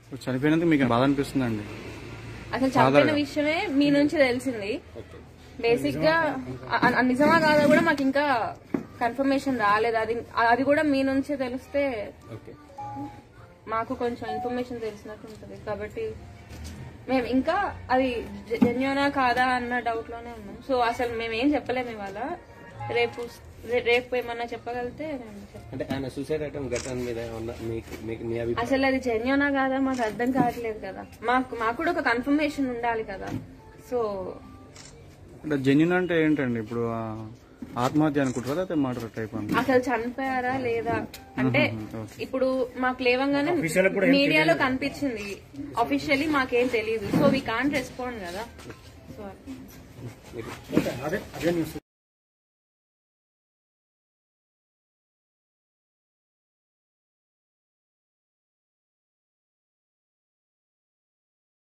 చనిపోయినందుకు మీకు బాధ అనిపిస్తుందండి అసలు చనిపోయిన విషయమే మీ నుంచి తెలిసింది బేసిక్ గా అ- అ- నిజమా కాదా కూడా మాకు ఇంకా కన్ఫర్మేషన్ రాలేదు అది అది కూడా మీ నుంచే తెలిస్తే ఓకే మాకు కొంచెం ఇన్ఫర్మేషన్ తెలిసినట్టు ఉంటది కాబట్టి మేము ఇంకా అది జెన్యునా కాదా అన్న డౌట్ లోనే ఉన్నాం సో అసలు మేము ఏం చెప్పలేము ఇవాళ రేపు రే- రేపు ఏమన్నా చెప్పగలిగితే మేము చెప్తాం. అంటే ఆయన సూసైడ్ ఐటమ్ ఘటన మీద ఏమన్నా మీకు మీకు మీ అభిప్రాయం అసలు అది జెన్యునా కాదా మాకు అర్థం కావట్లేదు కదా మాకు మాకు కూడా ఒక కన్ఫర్మేషన్ ఉండాలి కదా సో అంటే జెన్యున్ అంటే ఏంటండి ఇప్పుడు ఆ, ఆత్మహత్య అనుకుంటారా లేకపోతే మర్డర్ టైప్ అని అసలు చనిపోయారా లేదా అంటే ఇప్పుడు మాకు లేవంగానే మీడియాలో కనిపించింది అఫీషియల్లీ మాకేం తెలియదు సో వీ కాంట్ రెస్పాండ్ కదా సో మీరు అదే అదే న్యూస్